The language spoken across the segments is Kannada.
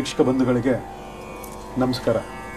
ವೀಕ್ಷಕ ಬಂಧುಗಳಿಗೆ ನಮಸ್ಕಾರ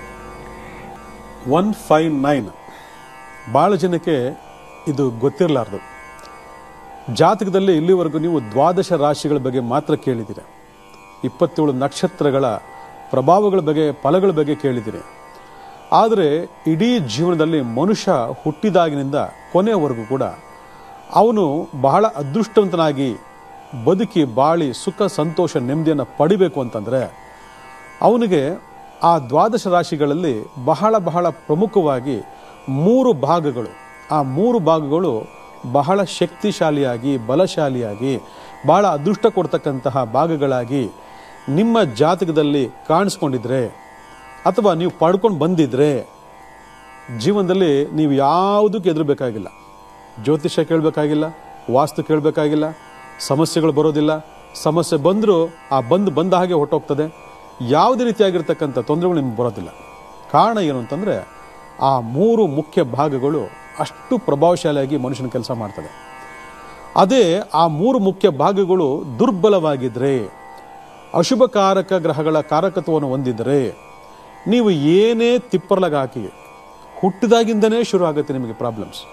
ಒನ್ ಫೈವ್ ನೈನ್ ಭಾಳ ಜನಕ್ಕೆ ಇದು ಗೊತ್ತಿರಲಾರ್ದು ಜಾತಕದಲ್ಲಿ ಇಲ್ಲಿವರೆಗೂ ನೀವು ದ್ವಾದಶ ರಾಶಿಗಳ ಬಗ್ಗೆ ಮಾತ್ರ ಕೇಳಿದ್ದೀರಿ ಇಪ್ಪತ್ತೇಳು ನಕ್ಷತ್ರಗಳ ಪ್ರಭಾವಗಳ ಬಗ್ಗೆ ಫಲಗಳ ಬಗ್ಗೆ ಕೇಳಿದ್ದೀರಿ ಆದರೆ ಇಡೀ ಜೀವನದಲ್ಲಿ ಮನುಷ್ಯ ಹುಟ್ಟಿದಾಗಿನಿಂದ ಕೊನೆಯವರೆಗೂ ಕೂಡ ಅವನು ಬಹಳ ಅದೃಷ್ಟವಂತನಾಗಿ ಬದುಕಿ ಬಾಳಿ ಸುಖ ಸಂತೋಷ ನೆಮ್ಮದಿಯನ್ನು ಪಡಿಬೇಕು ಅಂತಂದರೆ ಅವನಿಗೆ ಆ ದ್ವಾದಶ ರಾಶಿಗಳಲ್ಲಿ ಬಹಳ ಬಹಳ ಪ್ರಮುಖವಾಗಿ ಮೂರು ಭಾಗಗಳು ಆ ಮೂರು ಭಾಗಗಳು ಬಹಳ ಶಕ್ತಿಶಾಲಿಯಾಗಿ ಬಲಶಾಲಿಯಾಗಿ ಬಹಳ ಅದೃಷ್ಟ ಕೊಡ್ತಕ್ಕಂತಹ ಭಾಗಗಳಾಗಿ ನಿಮ್ಮ ಜಾತಕದಲ್ಲಿ ಕಾಣಿಸ್ಕೊಂಡಿದ್ರೆ ಅಥವಾ ನೀವು ಪಡ್ಕೊಂಡು ಬಂದಿದ್ರೆ ಜೀವನದಲ್ಲಿ ನೀವು ಯಾವುದಕ್ಕೂ ಎದುರಬೇಕಾಗಿಲ್ಲ ಜ್ಯೋತಿಷ್ಯ ಕೇಳಬೇಕಾಗಿಲ್ಲ ವಾಸ್ತು ಕೇಳಬೇಕಾಗಿಲ್ಲ ಸಮಸ್ಯೆಗಳು ಬರೋದಿಲ್ಲ ಸಮಸ್ಯೆ ಬಂದರೂ ಆ ಬಂದು ಬಂದ ಹಾಗೆ ಹೊಟ್ಟೋಗ್ತದೆ ಯಾವುದೇ ರೀತಿಯಾಗಿರ್ತಕ್ಕಂಥ ತೊಂದರೆಗಳು ನಿಮ್ಗೆ ಬರೋದಿಲ್ಲ ಕಾರಣ ಏನು ಅಂತಂದರೆ ಆ ಮೂರು ಮುಖ್ಯ ಭಾಗಗಳು ಅಷ್ಟು ಪ್ರಭಾವಶಾಲಿಯಾಗಿ ಮನುಷ್ಯನ ಕೆಲಸ ಮಾಡ್ತದೆ ಅದೇ ಆ ಮೂರು ಮುಖ್ಯ ಭಾಗಗಳು ದುರ್ಬಲವಾಗಿದ್ದರೆ ಅಶುಭಕಾರಕ ಗ್ರಹಗಳ ಕಾರಕತ್ವವನ್ನು ಹೊಂದಿದರೆ ನೀವು ಏನೇ ತಿಪ್ಪರ್ಲಾಗ ಹಾಕಿ ಹುಟ್ಟಿದಾಗಿಂದನೇ ಶುರು ಆಗುತ್ತೆ ನಿಮಗೆ ಪ್ರಾಬ್ಲಮ್ಸ್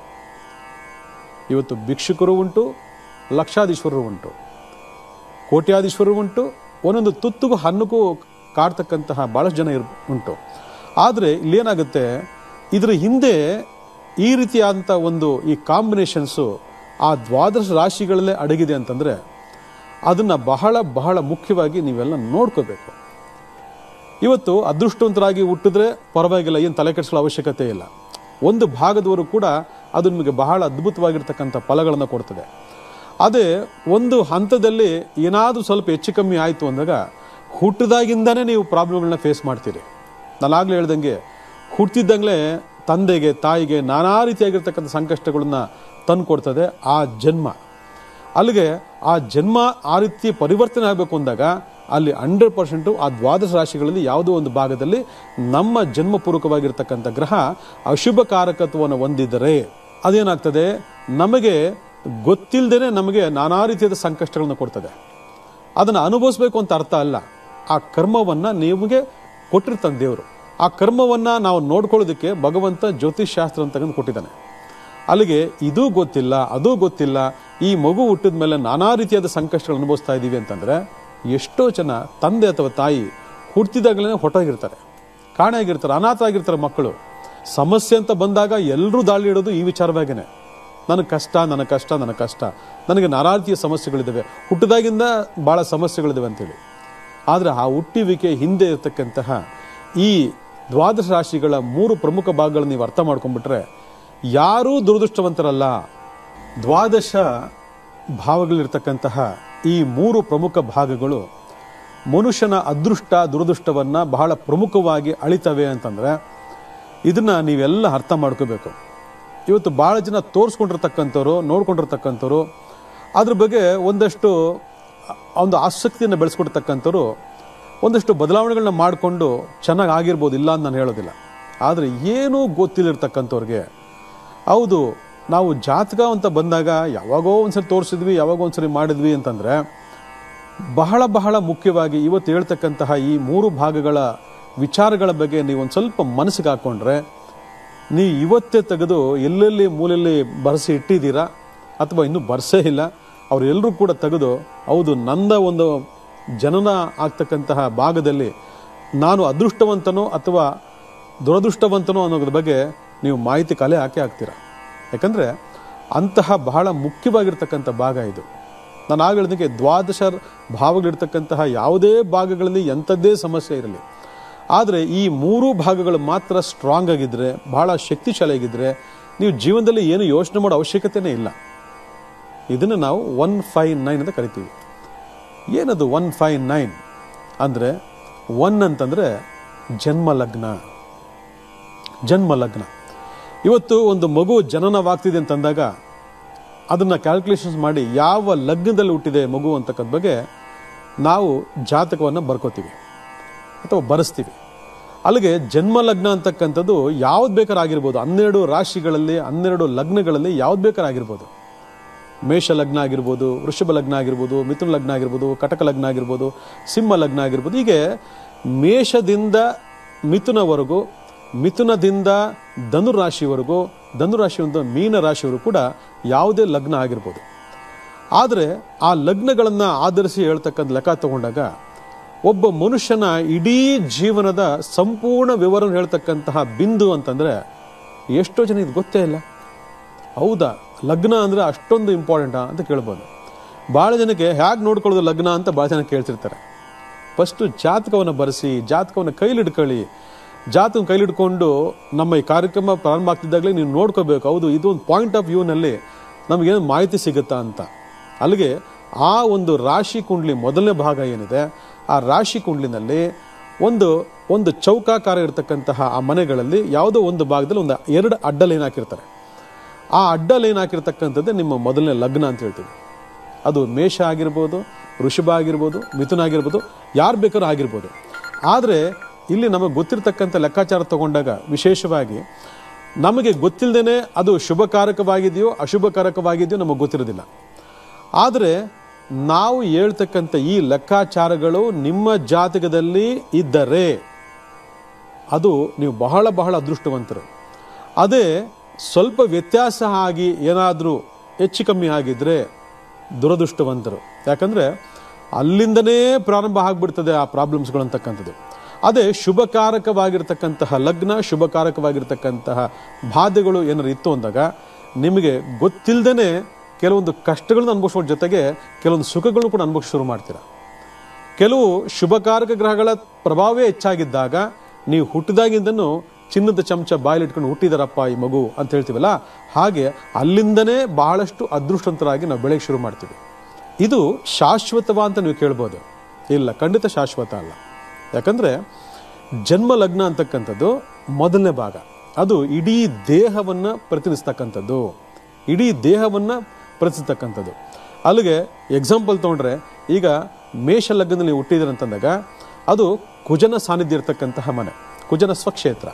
ಇವತ್ತು ಭಿಕ್ಷುಕರು ಉಂಟು ಲಕ್ಷಾಧೀಶ್ವರರು ಉಂಟು ಕೋಟ್ಯಾಧೀಶ್ವರರು ಉಂಟು ಒಂದೊಂದು ತುತ್ತುಗೂ ಹಣ್ಣಕ್ಕೂ ಕಾಡ್ತಕ್ಕಂತಹ ಭಾಳಷ್ಟು ಜನ ಇರ್ ಉಂಟು ಆದರೆ ಇಲ್ಲೇನಾಗುತ್ತೆ ಇದರ ಹಿಂದೆ ಈ ರೀತಿಯಾದಂಥ ಒಂದು ಈ ಕಾಂಬಿನೇಷನ್ಸು ಆ ದ್ವಾದಶ ರಾಶಿಗಳಲ್ಲೇ ಅಡಗಿದೆ ಅಂತಂದರೆ ಅದನ್ನು ಬಹಳ ಬಹಳ ಮುಖ್ಯವಾಗಿ ನೀವೆಲ್ಲ ನೋಡ್ಕೋಬೇಕು ಇವತ್ತು ಅದೃಷ್ಟವಂತರಾಗಿ ಹುಟ್ಟಿದ್ರೆ ಪರವಾಗಿಲ್ಲ ಏನು ತಲೆ ಕೆಡಿಸೋ ಅವಶ್ಯಕತೆ ಇಲ್ಲ ಒಂದು ಭಾಗದವರು ಕೂಡ ಅದು ನಿಮಗೆ ಬಹಳ ಅದ್ಭುತವಾಗಿರ್ತಕ್ಕಂಥ ಫಲಗಳನ್ನು ಕೊಡ್ತದೆ ಅದೇ ಒಂದು ಹಂತದಲ್ಲಿ ಏನಾದರೂ ಸ್ವಲ್ಪ ಹೆಚ್ಚು ಕಮ್ಮಿ ಆಯಿತು ಅಂದಾಗ ಹುಟ್ಟಿದಾಗಿಂದನೇ ನೀವು ಪ್ರಾಬ್ಲಮ್ಗಳನ್ನ ಫೇಸ್ ಮಾಡ್ತೀರಿ ನಾನು ಆಗಲೇ ಹೇಳ್ದಂಗೆ ಹುಟ್ಟಿದ್ದಂಗೆ ತಂದೆಗೆ ತಾಯಿಗೆ ನಾನಾ ರೀತಿಯಾಗಿರ್ತಕ್ಕಂಥ ಸಂಕಷ್ಟಗಳನ್ನ ತಂದು ಕೊಡ್ತದೆ ಆ ಜನ್ಮ ಅಲ್ಲಿಗೆ ಆ ಜನ್ಮ ಆ ರೀತಿ ಪರಿವರ್ತನೆ ಆಗಬೇಕು ಅಂದಾಗ ಅಲ್ಲಿ ಹಂಡ್ರೆಡ್ ಪರ್ಸೆಂಟು ಆ ದ್ವಾದಶ ರಾಶಿಗಳಲ್ಲಿ ಯಾವುದೋ ಒಂದು ಭಾಗದಲ್ಲಿ ನಮ್ಮ ಜನ್ಮಪೂರ್ವಕವಾಗಿರ್ತಕ್ಕಂಥ ಗ್ರಹ ಅಶುಭ ಕಾರಕತ್ವವನ್ನು ಹೊಂದಿದರೆ ಅದೇನಾಗ್ತದೆ ನಮಗೆ ಗೊತ್ತಿಲ್ಲದೇ ನಮಗೆ ನಾನಾ ರೀತಿಯಾದ ಸಂಕಷ್ಟಗಳನ್ನು ಕೊಡ್ತದೆ ಅದನ್ನು ಅನುಭವಿಸ್ಬೇಕು ಅಂತ ಅರ್ಥ ಅಲ್ಲ ಆ ಕರ್ಮವನ್ನು ನಿಮಗೆ ಕೊಟ್ಟಿರ್ತಾನೆ ದೇವರು ಆ ಕರ್ಮವನ್ನು ನಾವು ನೋಡ್ಕೊಳ್ಳೋದಕ್ಕೆ ಭಗವಂತ ಜ್ಯೋತಿಷ್ ಶಾಸ್ತ್ರ ಅಂತ ತೆಗೆದು ಕೊಟ್ಟಿದ್ದಾನೆ ಅಲ್ಲಿಗೆ ಇದೂ ಗೊತ್ತಿಲ್ಲ ಅದೂ ಗೊತ್ತಿಲ್ಲ ಈ ಮಗು ಹುಟ್ಟಿದ ಮೇಲೆ ನಾನಾ ರೀತಿಯಾದ ಸಂಕಷ್ಟಗಳು ಅನುಭವಿಸ್ತಾ ಇದ್ದೀವಿ ಅಂತಂದ್ರೆ ಎಷ್ಟೋ ಜನ ತಂದೆ ಅಥವಾ ತಾಯಿ ಹುಟ್ಟಿದಾಗಲೇ ಹೊಟ್ಟೋಗಿರ್ತಾರೆ ಕಾಣೆಯಾಗಿರ್ತಾರೆ ಅನಾಥ ಆಗಿರ್ತಾರೆ ಮಕ್ಕಳು ಸಮಸ್ಯೆ ಅಂತ ಬಂದಾಗ ಎಲ್ಲರೂ ದಾಳಿ ಇಡೋದು ಈ ವಿಚಾರವಾಗೇನೆ ನನಗೆ ಕಷ್ಟ ನನಗೆ ಕಷ್ಟ ನನಗೆ ಕಷ್ಟ ನನಗೆ ನಾನಾ ರೀತಿಯ ಸಮಸ್ಯೆಗಳಿದ್ದಾವೆ ಹುಟ್ಟಿದಾಗಿಂದ ಭಾಳ ಸಮಸ್ಯೆಗಳಿದ್ದಾವೆ ಅಂತೇಳಿ ಆದರೆ ಆ ಹುಟ್ಟುವಿಕೆ ಹಿಂದೆ ಇರತಕ್ಕಂತಹ ಈ ದ್ವಾದಶ ರಾಶಿಗಳ ಮೂರು ಪ್ರಮುಖ ಭಾಗಗಳನ್ನು ನೀವು ಅರ್ಥ ಮಾಡ್ಕೊಂಡ್ಬಿಟ್ರೆ ಯಾರೂ ದುರದೃಷ್ಟವಂತರಲ್ಲ ದ್ವಾದಶ ಭಾವಗಳಿರ್ತಕ್ಕಂತಹ ಈ ಮೂರು ಪ್ರಮುಖ ಭಾಗಗಳು ಮನುಷ್ಯನ ಅದೃಷ್ಟ ದುರದೃಷ್ಟವನ್ನು ಬಹಳ ಪ್ರಮುಖವಾಗಿ ಅಳಿತವೆ ಅಂತಂದರೆ ಇದನ್ನು ನೀವೆಲ್ಲ ಅರ್ಥ ಮಾಡ್ಕೋಬೇಕು ಇವತ್ತು ಭಾಳ ಜನ ತೋರಿಸ್ಕೊಂಡಿರ್ತಕ್ಕಂಥವ್ರು ನೋಡ್ಕೊಂಡಿರ್ತಕ್ಕಂಥವ್ರು ಅದ್ರ ಬಗ್ಗೆ ಒಂದಷ್ಟು ಒಂದು ಆಸಕ್ತಿಯನ್ನು ಬೆಳೆಸ್ಕೊಡ್ತಕ್ಕಂಥವ್ರು ಒಂದಷ್ಟು ಬದಲಾವಣೆಗಳನ್ನ ಮಾಡಿಕೊಂಡು ಚೆನ್ನಾಗಿ ಆಗಿರ್ಬೋದು ಇಲ್ಲ ಅಂತ ನಾನು ಹೇಳೋದಿಲ್ಲ ಆದರೆ ಏನೂ ಗೊತ್ತಿಲ್ಲಿರ್ತಕ್ಕಂಥವ್ರಿಗೆ ಹೌದು ನಾವು ಜಾತಕ ಅಂತ ಬಂದಾಗ ಯಾವಾಗೋ ಒಂದ್ಸರಿ ತೋರಿಸಿದ್ವಿ ಯಾವಾಗೋ ಒಂದ್ಸರಿ ಮಾಡಿದ್ವಿ ಅಂತಂದರೆ ಬಹಳ ಬಹಳ ಮುಖ್ಯವಾಗಿ ಇವತ್ತು ಹೇಳ್ತಕ್ಕಂತಹ ಈ ಮೂರು ಭಾಗಗಳ ವಿಚಾರಗಳ ಬಗ್ಗೆ ನೀವು ಒಂದು ಸ್ವಲ್ಪ ಮನಸ್ಸಿಗೆ ಹಾಕ್ಕೊಂಡ್ರೆ ನೀವು ಇವತ್ತೇ ತೆಗೆದು ಎಲ್ಲೆಲ್ಲಿ ಮೂಲೆಯಲ್ಲಿ ಬರೆಸಿ ಇಟ್ಟಿದ್ದೀರಾ ಅಥವಾ ಇನ್ನೂ ಬರ್ಸೇ ಇಲ್ಲ ಅವರೆಲ್ಲರೂ ಕೂಡ ತೆಗೆದು ಹೌದು ನಂದ ಒಂದು ಜನನ ಆಗ್ತಕ್ಕಂತಹ ಭಾಗದಲ್ಲಿ ನಾನು ಅದೃಷ್ಟವಂತನೋ ಅಥವಾ ದುರದೃಷ್ಟವಂತನೋ ಅನ್ನೋದ್ರ ಬಗ್ಗೆ ನೀವು ಮಾಹಿತಿ ಕಲೆ ಹಾಕಿ ಹಾಕ್ತೀರಾ ಯಾಕಂದರೆ ಅಂತಹ ಬಹಳ ಮುಖ್ಯವಾಗಿರ್ತಕ್ಕಂಥ ಭಾಗ ಇದು ನಾನು ಆಗ ಹೇಳಿದಂಗೆ ದ್ವಾದಶ ಭಾವಗಳಿರ್ತಕ್ಕಂತಹ ಯಾವುದೇ ಭಾಗಗಳಲ್ಲಿ ಎಂಥದ್ದೇ ಸಮಸ್ಯೆ ಇರಲಿ ಆದರೆ ಈ ಮೂರು ಭಾಗಗಳು ಮಾತ್ರ ಸ್ಟ್ರಾಂಗ್ ಆಗಿದ್ದರೆ ಬಹಳ ಶಕ್ತಿಶಾಲಿಯಾಗಿದ್ದರೆ ನೀವು ಜೀವನದಲ್ಲಿ ಏನು ಯೋಚನೆ ಮಾಡೋ ಅವಶ್ಯಕತೆಯೇ ಇಲ್ಲ ಇದನ್ನು ನಾವು ಒನ್ ಫೈವ್ ನೈನ್ ಅಂತ ಕರಿತೀವಿ ಏನದು ಒನ್ ಫೈವ್ ನೈನ್ ಅಂದರೆ ಒನ್ ಅಂತಂದರೆ ಜನ್ಮ ಲಗ್ನ ಜನ್ಮ ಲಗ್ನ ಇವತ್ತು ಒಂದು ಮಗು ಜನನವಾಗ್ತಿದೆ ಅಂತಂದಾಗ ಅದನ್ನು ಕ್ಯಾಲ್ಕುಲೇಷನ್ಸ್ ಮಾಡಿ ಯಾವ ಲಗ್ನದಲ್ಲಿ ಹುಟ್ಟಿದೆ ಮಗು ಅಂತಕ್ಕಂಥ ಬಗ್ಗೆ ನಾವು ಜಾತಕವನ್ನು ಬರ್ಕೋತೀವಿ ಅಥವಾ ಬರೆಸ್ತೀವಿ ಅಲ್ಲಿಗೆ ಜನ್ಮ ಲಗ್ನ ಅಂತಕ್ಕಂಥದ್ದು ಯಾವ್ದು ಬೇಕಾದ್ರೆ ಆಗಿರ್ಬೋದು ಹನ್ನೆರಡು ರಾಶಿಗಳಲ್ಲಿ ಹನ್ನೆರಡು ಲಗ್ನಗಳಲ್ಲಿ ಯಾವ್ದು ಬೇಕಾದ್ರೆ ಆಗಿರ್ಬೋದು ಮೇಷ ಲಗ್ನ ಆಗಿರ್ಬೋದು ವೃಷಭ ಲಗ್ನ ಆಗಿರ್ಬೋದು ಮಿಥುನ ಲಗ್ನ ಆಗಿರ್ಬೋದು ಕಟಕ ಲಗ್ನ ಆಗಿರ್ಬೋದು ಸಿಂಹ ಲಗ್ನ ಆಗಿರ್ಬೋದು ಹೀಗೆ ಮೇಷದಿಂದ ಮಿಥುನವರೆಗೂ ಮಿಥುನದಿಂದ ಧನುರಾಶಿವರೆಗೂ ಧನುರಾಶಿಯಿಂದ ಮೀನ ರಾಶಿವರೆಗೂ ಕೂಡ ಯಾವುದೇ ಲಗ್ನ ಆಗಿರ್ಬೋದು ಆದರೆ ಆ ಲಗ್ನಗಳನ್ನು ಆಧರಿಸಿ ಹೇಳ್ತಕ್ಕಂಥ ಲೆಕ್ಕ ತಗೊಂಡಾಗ ಒಬ್ಬ ಮನುಷ್ಯನ ಇಡೀ ಜೀವನದ ಸಂಪೂರ್ಣ ವಿವರ ಹೇಳ್ತಕ್ಕಂತಹ ಬಿಂದು ಅಂತಂದರೆ ಎಷ್ಟೋ ಜನ ಇದು ಗೊತ್ತೇ ಇಲ್ಲ ಹೌದಾ ಲಗ್ನ ಅಂದರೆ ಅಷ್ಟೊಂದು ಇಂಪಾರ್ಟೆಂಟಾ ಅಂತ ಕೇಳ್ಬೋದು ಭಾಳ ಜನಕ್ಕೆ ಹೇಗೆ ನೋಡ್ಕೊಳ್ಳೋದು ಲಗ್ನ ಅಂತ ಭಾಳ ಜನ ಕೇಳ್ತಿರ್ತಾರೆ ಫಸ್ಟು ಜಾತಕವನ್ನು ಬರೆಸಿ ಜಾತಕವನ್ನು ಕೈಲಿಡ್ಕೊಳ್ಳಿ ಜಾತಕ ಕೈಲಿಡ್ಕೊಂಡು ನಮ್ಮ ಈ ಕಾರ್ಯಕ್ರಮ ಪ್ರಾರಂಭ ಆಗ್ತಿದ್ದಾಗಲೇ ನೀವು ನೋಡ್ಕೋಬೇಕು ಹೌದು ಇದು ಒಂದು ಪಾಯಿಂಟ್ ಆಫ್ ವ್ಯೂನಲ್ಲಿ ನಮಗೇನು ಮಾಹಿತಿ ಸಿಗುತ್ತಾ ಅಂತ ಅಲ್ಲಿಗೆ ಆ ಒಂದು ರಾಶಿ ಕುಂಡ್ಲಿ ಮೊದಲನೇ ಭಾಗ ಏನಿದೆ ಆ ರಾಶಿ ಕುಂಡ್ಲಿನಲ್ಲಿ ಒಂದು ಒಂದು ಚೌಕಾಕಾರ ಇರತಕ್ಕಂತಹ ಆ ಮನೆಗಳಲ್ಲಿ ಯಾವುದೋ ಒಂದು ಭಾಗದಲ್ಲಿ ಒಂದು ಎರಡು ಅಡ್ಡ ಲೈನ್ ಹಾಕಿರ್ತಾರೆ ಆ ಅಡ್ಡ ಲೈನ್ ಹಾಕಿರ್ತಕ್ಕಂಥದ್ದೇ ನಿಮ್ಮ ಮೊದಲನೇ ಲಗ್ನ ಅಂತ ಹೇಳ್ತೀವಿ ಅದು ಮೇಷ ಆಗಿರ್ಬೋದು ವೃಷಭ ಆಗಿರ್ಬೋದು ಮಿಥುನ ಆಗಿರ್ಬೋದು ಯಾರು ಬೇಕಾದ್ರೂ ಆಗಿರ್ಬೋದು ಆದರೆ ಇಲ್ಲಿ ನಮಗೆ ಗೊತ್ತಿರತಕ್ಕಂಥ ಲೆಕ್ಕಾಚಾರ ತಗೊಂಡಾಗ ವಿಶೇಷವಾಗಿ ನಮಗೆ ಗೊತ್ತಿಲ್ಲದೇ ಅದು ಶುಭಕಾರಕವಾಗಿದೆಯೋ ಅಶುಭಕಾರಕವಾಗಿದೆಯೋ ನಮಗೆ ಗೊತ್ತಿರೋದಿಲ್ಲ ಆದರೆ ನಾವು ಹೇಳ್ತಕ್ಕಂಥ ಈ ಲೆಕ್ಕಾಚಾರಗಳು ನಿಮ್ಮ ಜಾತಕದಲ್ಲಿ ಇದ್ದರೆ ಅದು ನೀವು ಬಹಳ ಬಹಳ ಅದೃಷ್ಟವಂತರು ಅದೇ ಸ್ವಲ್ಪ ವ್ಯತ್ಯಾಸ ಆಗಿ ಏನಾದರೂ ಹೆಚ್ಚು ಕಮ್ಮಿ ಆಗಿದ್ರೆ ದುರದೃಷ್ಟವಂತರು ಯಾಕಂದರೆ ಅಲ್ಲಿಂದನೇ ಪ್ರಾರಂಭ ಆಗಿಬಿಡ್ತದೆ ಆ ಪ್ರಾಬ್ಲಮ್ಸ್ಗಳು ಅಂತಕ್ಕಂಥದ್ದು ಅದೇ ಶುಭಕಾರಕವಾಗಿರ್ತಕ್ಕಂತಹ ಲಗ್ನ ಶುಭಕಾರಕವಾಗಿರ್ತಕ್ಕಂತಹ ಬಾಧೆಗಳು ಏನಾರು ಇತ್ತು ಅಂದಾಗ ನಿಮಗೆ ಗೊತ್ತಿಲ್ಲದೇ ಕೆಲವೊಂದು ಕಷ್ಟಗಳನ್ನ ಅನುಭವಿಸೋದ್ರ ಜೊತೆಗೆ ಕೆಲವೊಂದು ಸುಖಗಳನ್ನು ಕೂಡ ಅನುಭವಿಸ ಶುರು ಮಾಡ್ತೀರಾ ಕೆಲವು ಶುಭಕಾರಕ ಗ್ರಹಗಳ ಪ್ರಭಾವವೇ ಹೆಚ್ಚಾಗಿದ್ದಾಗ ನೀವು ಹುಟ್ಟಿದಾಗಿಂದನೂ ಚಿನ್ನದ ಚಮಚ ಬಾಯಲ್ಲಿಟ್ಕೊಂಡು ಹುಟ್ಟಿದಾರಪ್ಪ ಈ ಮಗು ಅಂತ ಹೇಳ್ತೀವಲ್ಲ ಹಾಗೆ ಅಲ್ಲಿಂದನೇ ಬಹಳಷ್ಟು ಅದೃಷ್ಟವಂತರಾಗಿ ನಾವು ಬೆಳೆಗೆ ಶುರು ಮಾಡ್ತೀವಿ ಇದು ಶಾಶ್ವತವಾ ಅಂತ ನೀವು ಕೇಳ್ಬೋದು ಇಲ್ಲ ಖಂಡಿತ ಶಾಶ್ವತ ಅಲ್ಲ ಯಾಕಂದ್ರೆ ಜನ್ಮ ಲಗ್ನ ಅಂತಕ್ಕಂಥದ್ದು ಮೊದಲನೇ ಭಾಗ ಅದು ಇಡೀ ದೇಹವನ್ನು ಪ್ರತಿನಿಧಿಸ್ತಕ್ಕಂಥದ್ದು ಇಡೀ ದೇಹವನ್ನು ಪ್ರತಿನಿಸ್ತಕ್ಕಂಥದ್ದು ಅಲ್ಲಿಗೆ ಎಕ್ಸಾಂಪಲ್ ತೊಗೊಂಡ್ರೆ ಈಗ ಮೇಷ ಲಗ್ನದಲ್ಲಿ ನೀವು ಹುಟ್ಟಿದ್ದೀರ ಅಂತಂದಾಗ ಅದು ಕುಜನ ಸಾನ್ನಿಧ್ಯ ಇರತಕ್ಕಂತಹ ಮನೆ ಕುಜನ ಸ್ವಕ್ಷೇತ್ರ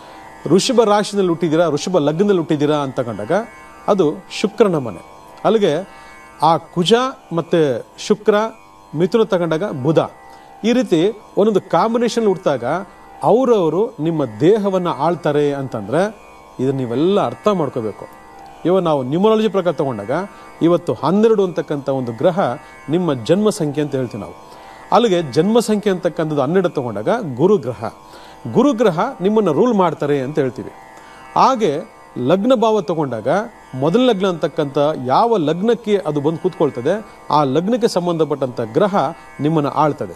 ಋಷಭ ರಾಶಿನಲ್ಲಿ ಹುಟ್ಟಿದ್ದೀರಾ ಋಷಭ ಲಗ್ನದಲ್ಲಿ ಹುಟ್ಟಿದ್ದೀರಾ ಅಂತ ಕಂಡಾಗ ಅದು ಶುಕ್ರನ ಮನೆ ಅಲ್ಲಿಗೆ ಆ ಕುಜ ಮತ್ತು ಶುಕ್ರ ಮಿಥುನ ತಗೊಂಡಾಗ ಬುಧ ಈ ರೀತಿ ಒಂದೊಂದು ಕಾಂಬಿನೇಷನ್ ಹುಟ್ಟಿದಾಗ ಅವರವರು ನಿಮ್ಮ ದೇಹವನ್ನು ಆಳ್ತಾರೆ ಅಂತಂದರೆ ಇದನ್ನು ನೀವೆಲ್ಲ ಅರ್ಥ ಮಾಡ್ಕೋಬೇಕು ಇವಾಗ ನಾವು ನ್ಯೂಮರಾಲಜಿ ಪ್ರಕಾರ ತಗೊಂಡಾಗ ಇವತ್ತು ಹನ್ನೆರಡು ಅಂತಕ್ಕಂಥ ಒಂದು ಗ್ರಹ ನಿಮ್ಮ ಜನ್ಮ ಸಂಖ್ಯೆ ಅಂತ ಹೇಳ್ತೀವಿ ನಾವು ಅಲ್ಲಿಗೆ ಜನ್ಮ ಸಂಖ್ಯೆ ಅಂತಕ್ಕಂಥದ್ದು ಹನ್ನೆರಡು ತಗೊಂಡಾಗ ಗುರುಗ್ರಹ ಗುರುಗ್ರಹ ನಿಮ್ಮನ್ನು ರೂಲ್ ಮಾಡ್ತಾರೆ ಅಂತ ಹೇಳ್ತೀವಿ ಹಾಗೆ ಲಗ್ನ ಭಾವ ತಗೊಂಡಾಗ ಮೊದಲ ಲಗ್ನ ಅಂತಕ್ಕಂಥ ಯಾವ ಲಗ್ನಕ್ಕೆ ಅದು ಬಂದು ಕೂತ್ಕೊಳ್ತದೆ ಆ ಲಗ್ನಕ್ಕೆ ಸಂಬಂಧಪಟ್ಟಂಥ ಗ್ರಹ ನಿಮ್ಮನ್ನು ಆಳ್ತದೆ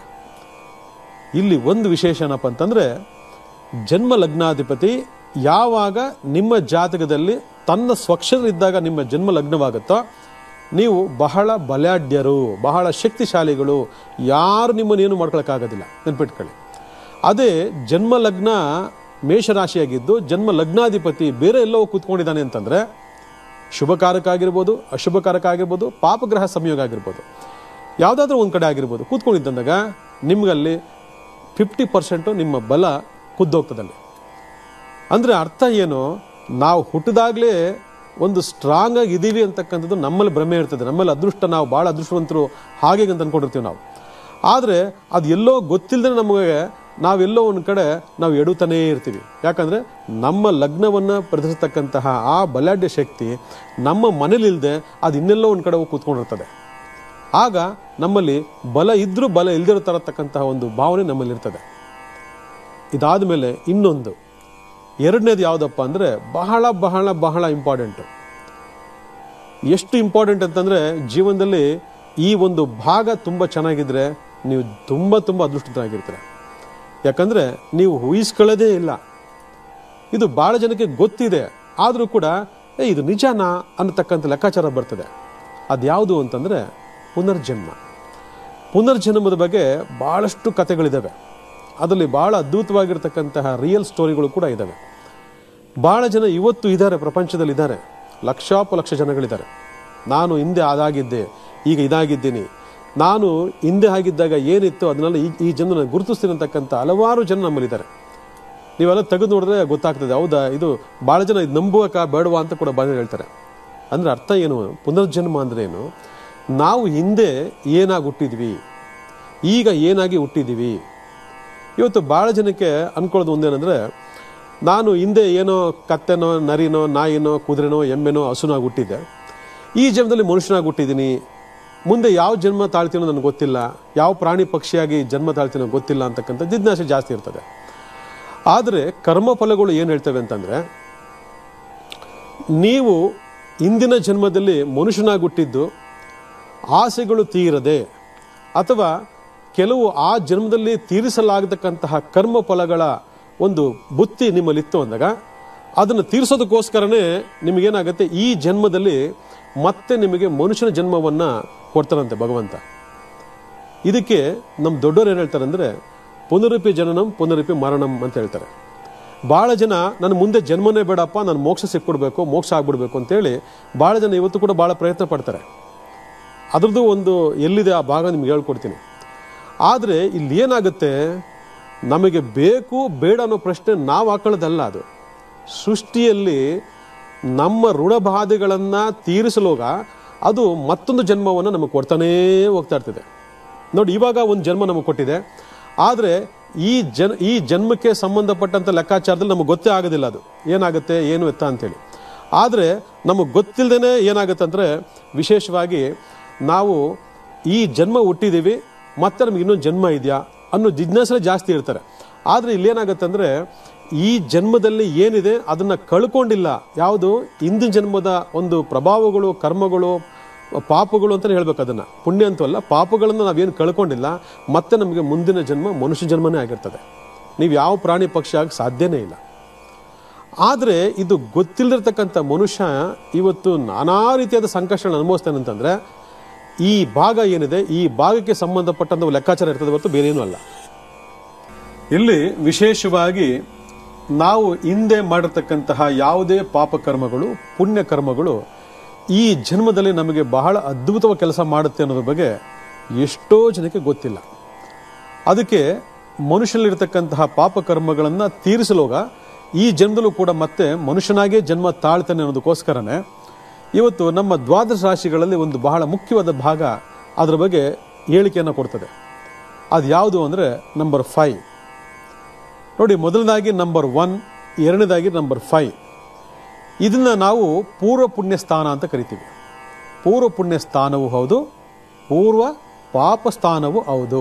ಇಲ್ಲಿ ಒಂದು ವಿಶೇಷ ಏನಪ್ಪ ಅಂತಂದ್ರೆ ಜನ್ಮ ಲಗ್ನಾಧಿಪತಿ ಯಾವಾಗ ನಿಮ್ಮ ಜಾತಕದಲ್ಲಿ ತನ್ನ ಸ್ವಕ್ಷರರಿದ್ದಾಗ ನಿಮ್ಮ ಜನ್ಮ ಲಗ್ನವಾಗುತ್ತೋ ನೀವು ಬಹಳ ಬಲಾಢ್ಯರು ಬಹಳ ಶಕ್ತಿಶಾಲಿಗಳು ಯಾರು ನಿಮ್ಮನ್ನೇನು ಮಾಡ್ಕೊಳಕ್ಕಾಗೋದಿಲ್ಲ ನೆನ್ಪಿಟ್ಕೊಳ್ಳಿ ಅದೇ ಜನ್ಮ ಲಗ್ನ ಮೇಷರಾಶಿಯಾಗಿದ್ದು ಜನ್ಮ ಲಗ್ನಾಧಿಪತಿ ಬೇರೆ ಎಲ್ಲೋ ಕೂತ್ಕೊಂಡಿದ್ದಾನೆ ಅಂತಂದ್ರೆ ಶುಭಕಾರಕ ಆಗಿರ್ಬೋದು ಅಶುಭಕಾರಕ ಆಗಿರ್ಬೋದು ಪಾಪಗ್ರಹ ಸಂಯೋಗ ಆಗಿರ್ಬೋದು ಯಾವುದಾದ್ರೂ ಒಂದು ಕಡೆ ಆಗಿರ್ಬೋದು ಕೂತ್ಕೊಂಡಿದ್ದಂದಾಗ ನಿಮ್ಗಲ್ಲಿ ಫಿಫ್ಟಿ ಪರ್ಸೆಂಟು ನಿಮ್ಮ ಬಲ ಕುದ್ದೋಗ್ತದಲ್ಲಿ ಅಂದರೆ ಅರ್ಥ ಏನು ನಾವು ಹುಟ್ಟಿದಾಗಲೇ ಒಂದು ಸ್ಟ್ರಾಂಗ್ ಆಗಿ ಇದೀವಿ ಅಂತಕ್ಕಂಥದ್ದು ನಮ್ಮಲ್ಲಿ ಭ್ರಮೆ ಇರ್ತದೆ ನಮ್ಮಲ್ಲಿ ಅದೃಷ್ಟ ನಾವು ಭಾಳ ಅದೃಷ್ಟವಂತರು ಹಾಗೆ ಅಂತ ಅಂದ್ಕೊಂಡಿರ್ತೀವಿ ನಾವು ಆದರೆ ಅದು ಎಲ್ಲೋ ಗೊತ್ತಿಲ್ಲದೆ ನಮಗೆ ನಾವೆಲ್ಲೋ ಒಂದು ಕಡೆ ನಾವು ಎಡುತ್ತಾನೇ ಇರ್ತೀವಿ ಯಾಕಂದರೆ ನಮ್ಮ ಲಗ್ನವನ್ನು ಪ್ರದರ್ಶಿಸ್ತಕ್ಕಂತಹ ಆ ಬಲಾಢ್ಯ ಶಕ್ತಿ ನಮ್ಮ ಮನೇಲಿಲ್ಲದೆ ಅದು ಇನ್ನೆಲ್ಲೋ ಒಂದು ಕಡೆ ಹೋಗಿ ಕೂತ್ಕೊಂಡಿರ್ತದೆ ಆಗ ನಮ್ಮಲ್ಲಿ ಬಲ ಇದ್ರೂ ಬಲ ಇಲ್ದಿರೋ ತರತಕ್ಕಂತಹ ಒಂದು ಭಾವನೆ ನಮ್ಮಲ್ಲಿರ್ತದೆ ಇದಾದ ಮೇಲೆ ಇನ್ನೊಂದು ಎರಡನೇದು ಯಾವುದಪ್ಪ ಅಂದರೆ ಬಹಳ ಬಹಳ ಬಹಳ ಇಂಪಾರ್ಟೆಂಟು ಎಷ್ಟು ಇಂಪಾರ್ಟೆಂಟ್ ಅಂತಂದರೆ ಜೀವನದಲ್ಲಿ ಈ ಒಂದು ಭಾಗ ತುಂಬ ಚೆನ್ನಾಗಿದ್ರೆ ನೀವು ತುಂಬ ತುಂಬ ಅದೃಷ್ಟರಾಗಿರ್ತೀರ ಯಾಕಂದರೆ ನೀವು ಊಹಿಸ್ಕೊಳ್ಳೋದೇ ಇಲ್ಲ ಇದು ಭಾಳ ಜನಕ್ಕೆ ಗೊತ್ತಿದೆ ಆದರೂ ಕೂಡ ಏ ಇದು ನಿಜನಾ ಅನ್ನತಕ್ಕಂಥ ಲೆಕ್ಕಾಚಾರ ಬರ್ತದೆ ಅದ್ಯಾವುದು ಅಂತಂದರೆ ಪುನರ್ಜನ್ಮ ಪುನರ್ಜನ್ಮದ ಬಗ್ಗೆ ಭಾಳಷ್ಟು ಕಥೆಗಳಿದ್ದಾವೆ ಅದರಲ್ಲಿ ಭಾಳ ಅದ್ಭುತವಾಗಿರ್ತಕ್ಕಂತಹ ರಿಯಲ್ ಸ್ಟೋರಿಗಳು ಕೂಡ ಇದ್ದಾವೆ ಭಾಳ ಜನ ಇವತ್ತು ಇದ್ದಾರೆ ಪ್ರಪಂಚದಲ್ಲಿ ಇದ್ದಾರೆ ಲಕ್ಷಾಪಲಕ್ಷ ಜನಗಳಿದ್ದಾರೆ ನಾನು ಹಿಂದೆ ಅದಾಗಿದ್ದೆ ಈಗ ಇದಾಗಿದ್ದೀನಿ ನಾನು ಹಿಂದೆ ಆಗಿದ್ದಾಗ ಏನಿತ್ತು ಅದನ್ನೆಲ್ಲ ಈ ಈ ಜನ ಗುರುತಿಸ್ತೀನಿ ಅಂತಕ್ಕಂಥ ಹಲವಾರು ಜನ ನಮ್ಮಲ್ಲಿದ್ದಾರೆ ನೀವೆಲ್ಲ ತೆಗೆದು ನೋಡಿದ್ರೆ ಗೊತ್ತಾಗ್ತದೆ ಹೌದಾ ಇದು ಭಾಳ ಜನ ಇದು ನಂಬುವಕ ಬೇಡವಾ ಅಂತ ಕೂಡ ಭಾಳ ಜನ ಹೇಳ್ತಾರೆ ಅಂದರೆ ಅರ್ಥ ಏನು ಪುನರ್ಜನ್ಮ ಅಂದ್ರೆ ಏನು ನಾವು ಹಿಂದೆ ಏನಾಗಿ ಹುಟ್ಟಿದ್ವಿ ಈಗ ಏನಾಗಿ ಹುಟ್ಟಿದ್ದೀವಿ ಇವತ್ತು ಭಾಳ ಜನಕ್ಕೆ ಅನ್ಕೊಳ್ಳೋದು ಒಂದೇನೆಂದರೆ ನಾನು ಹಿಂದೆ ಏನೋ ಕತ್ತೆನೋ ನರಿನೋ ನಾಯಿನೋ ಕುದುರೆನೋ ಎಮ್ಮೆನೋ ಹಸುನಾಗಿ ಹುಟ್ಟಿದ್ದೆ ಈ ಜನ್ಮದಲ್ಲಿ ಮನುಷ್ಯನಾಗಿ ಹುಟ್ಟಿದ್ದೀನಿ ಮುಂದೆ ಯಾವ ಜನ್ಮ ತಾಳ್ತೀನೋ ನನಗೆ ಗೊತ್ತಿಲ್ಲ ಯಾವ ಪ್ರಾಣಿ ಪಕ್ಷಿಯಾಗಿ ಜನ್ಮ ತಾಳ್ತೀನೋ ಗೊತ್ತಿಲ್ಲ ಅಂತಕ್ಕಂಥ ಜಿಜ್ಞಾಸೆ ಜಾಸ್ತಿ ಇರ್ತದೆ ಆದರೆ ಕರ್ಮಫಲಗಳು ಏನು ಹೇಳ್ತವೆ ಅಂತಂದರೆ ನೀವು ಇಂದಿನ ಜನ್ಮದಲ್ಲಿ ಮನುಷ್ಯನಾಗಿ ಹುಟ್ಟಿದ್ದು ಆಸೆಗಳು ತೀರದೆ ಅಥವಾ ಕೆಲವು ಆ ಜನ್ಮದಲ್ಲಿ ತೀರಿಸಲಾಗತಕ್ಕಂತಹ ಕರ್ಮ ಫಲಗಳ ಒಂದು ಬುತ್ತಿ ನಿಮ್ಮಲ್ಲಿತ್ತು ಅಂದಾಗ ಅದನ್ನು ತೀರಿಸೋದಕ್ಕೋಸ್ಕರನೇ ನಿಮಗೇನಾಗುತ್ತೆ ಈ ಜನ್ಮದಲ್ಲಿ ಮತ್ತೆ ನಿಮಗೆ ಮನುಷ್ಯನ ಜನ್ಮವನ್ನು ಕೊಡ್ತಾರಂತೆ ಭಗವಂತ ಇದಕ್ಕೆ ನಮ್ಮ ದೊಡ್ಡವರು ಏನು ಹೇಳ್ತಾರೆ ಅಂದರೆ ಪುನರುಪಿ ಜನನಂ ಪುನರುಪಿ ಮರಣಂ ಅಂತ ಹೇಳ್ತಾರೆ ಭಾಳ ಜನ ನನ್ನ ಮುಂದೆ ಜನ್ಮನೇ ಬೇಡಪ್ಪ ನಾನು ಮೋಕ್ಷ ಸಿಕ್ಬಿಡ್ಬೇಕು ಮೋಕ್ಷ ಆಗ್ಬಿಡ್ಬೇಕು ಅಂತೇಳಿ ಭಾಳ ಜನ ಇವತ್ತು ಕೂಡ ಭಾಳ ಪ್ರಯತ್ನ ಪಡ್ತಾರೆ ಅದ್ರದ್ದು ಒಂದು ಎಲ್ಲಿದೆ ಆ ಭಾಗ ನಿಮ್ಗೆ ಹೇಳ್ಕೊಡ್ತೀನಿ ಆದರೆ ಇಲ್ಲಿ ಏನಾಗುತ್ತೆ ನಮಗೆ ಬೇಕು ಬೇಡ ಅನ್ನೋ ಪ್ರಶ್ನೆ ನಾವು ಹಾಕೊಳ್ಳೋದಲ್ಲ ಅದು ಸೃಷ್ಟಿಯಲ್ಲಿ ನಮ್ಮ ಋಣಬಾಧೆಗಳನ್ನು ತೀರಿಸಲೋಗ ಅದು ಮತ್ತೊಂದು ಜನ್ಮವನ್ನು ನಮಗೆ ಕೊಡ್ತಾನೇ ಹೋಗ್ತಾ ಇರ್ತದೆ ನೋಡಿ ಇವಾಗ ಒಂದು ಜನ್ಮ ನಮಗೆ ಕೊಟ್ಟಿದೆ ಆದರೆ ಈ ಜನ್ ಈ ಜನ್ಮಕ್ಕೆ ಸಂಬಂಧಪಟ್ಟಂಥ ಲೆಕ್ಕಾಚಾರದಲ್ಲಿ ನಮಗೆ ಗೊತ್ತೇ ಆಗೋದಿಲ್ಲ ಅದು ಏನಾಗುತ್ತೆ ಏನು ಎತ್ತ ಅಂತೇಳಿ ಆದರೆ ನಮಗೆ ಗೊತ್ತಿಲ್ಲದೇ ಏನಾಗುತ್ತೆ ಅಂದರೆ ವಿಶೇಷವಾಗಿ ನಾವು ಈ ಜನ್ಮ ಹುಟ್ಟಿದ್ದೀವಿ ಮತ್ತೆ ನಮ್ಗೆ ಇನ್ನೊಂದು ಜನ್ಮ ಇದೆಯಾ ಅನ್ನೋ ಜಿಜ್ಞಾಸೆ ಜಾಸ್ತಿ ಇರ್ತಾರೆ ಆದರೆ ಇಲ್ಲೇನಾಗುತ್ತೆ ಅಂದರೆ ಈ ಜನ್ಮದಲ್ಲಿ ಏನಿದೆ ಅದನ್ನು ಕಳ್ಕೊಂಡಿಲ್ಲ ಯಾವುದು ಹಿಂದಿನ ಜನ್ಮದ ಒಂದು ಪ್ರಭಾವಗಳು ಕರ್ಮಗಳು ಪಾಪಗಳು ಅಂತಲೇ ಹೇಳ್ಬೇಕು ಅದನ್ನು ಪುಣ್ಯ ಅಂತವಲ್ಲ ಪಾಪಗಳನ್ನು ನಾವೇನು ಕಳ್ಕೊಂಡಿಲ್ಲ ಮತ್ತೆ ನಮಗೆ ಮುಂದಿನ ಜನ್ಮ ಮನುಷ್ಯ ಜನ್ಮನೇ ಆಗಿರ್ತದೆ ನೀವು ಯಾವ ಪ್ರಾಣಿ ಪಕ್ಷಿ ಆಗಿ ಸಾಧ್ಯನೇ ಇಲ್ಲ ಆದರೆ ಇದು ಗೊತ್ತಿಲ್ಲದಿರ್ತಕ್ಕಂಥ ಮನುಷ್ಯ ಇವತ್ತು ನಾನಾ ರೀತಿಯಾದ ಸಂಕಷ್ಟಗಳನ್ನು ಅನುಭವಿಸ್ತಾನೆ ಅಂತಂದರೆ ಈ ಭಾಗ ಏನಿದೆ ಈ ಭಾಗಕ್ಕೆ ಸಂಬಂಧಪಟ್ಟಂಥ ಲೆಕ್ಕಾಚಾರ ಇರ್ತದೆ ಹೊರತು ಬೇರೇನೂ ಅಲ್ಲ ಇಲ್ಲಿ ವಿಶೇಷವಾಗಿ ನಾವು ಹಿಂದೆ ಮಾಡಿರ್ತಕ್ಕಂತಹ ಯಾವುದೇ ಪಾಪ ಕರ್ಮಗಳು ಪುಣ್ಯ ಕರ್ಮಗಳು ಈ ಜನ್ಮದಲ್ಲಿ ನಮಗೆ ಬಹಳ ಅದ್ಭುತವಾಗಿ ಕೆಲಸ ಮಾಡುತ್ತೆ ಅನ್ನೋದ್ರ ಬಗ್ಗೆ ಎಷ್ಟೋ ಜನಕ್ಕೆ ಗೊತ್ತಿಲ್ಲ ಅದಕ್ಕೆ ಮನುಷ್ಯನಲ್ಲಿರ್ತಕ್ಕಂತಹ ಪಾಪ ಕರ್ಮಗಳನ್ನು ತೀರಿಸಲೋಗ ಈ ಜನ್ಮದಲ್ಲೂ ಕೂಡ ಮತ್ತೆ ಮನುಷ್ಯನಾಗೇ ಜನ್ಮ ತಾಳ್ತಾನೆ ಅನ್ನೋದಕ್ಕೋಸ್ಕರನೇ ಇವತ್ತು ನಮ್ಮ ದ್ವಾದಶ ರಾಶಿಗಳಲ್ಲಿ ಒಂದು ಬಹಳ ಮುಖ್ಯವಾದ ಭಾಗ ಅದರ ಬಗ್ಗೆ ಹೇಳಿಕೆಯನ್ನು ಕೊಡ್ತದೆ ಅದು ಯಾವುದು ಅಂದರೆ ನಂಬರ್ ಫೈವ್ ನೋಡಿ ಮೊದಲನೇದಾಗಿ ನಂಬರ್ ಒನ್ ಎರಡನೇದಾಗಿ ನಂಬರ್ ಫೈವ್ ಇದನ್ನ ನಾವು ಪೂರ್ವ ಪುಣ್ಯ ಸ್ಥಾನ ಅಂತ ಕರಿತೀವಿ ಪೂರ್ವ ಪುಣ್ಯ ಸ್ಥಾನವೂ ಹೌದು ಪೂರ್ವ ಪಾಪ ಸ್ಥಾನವೂ ಹೌದು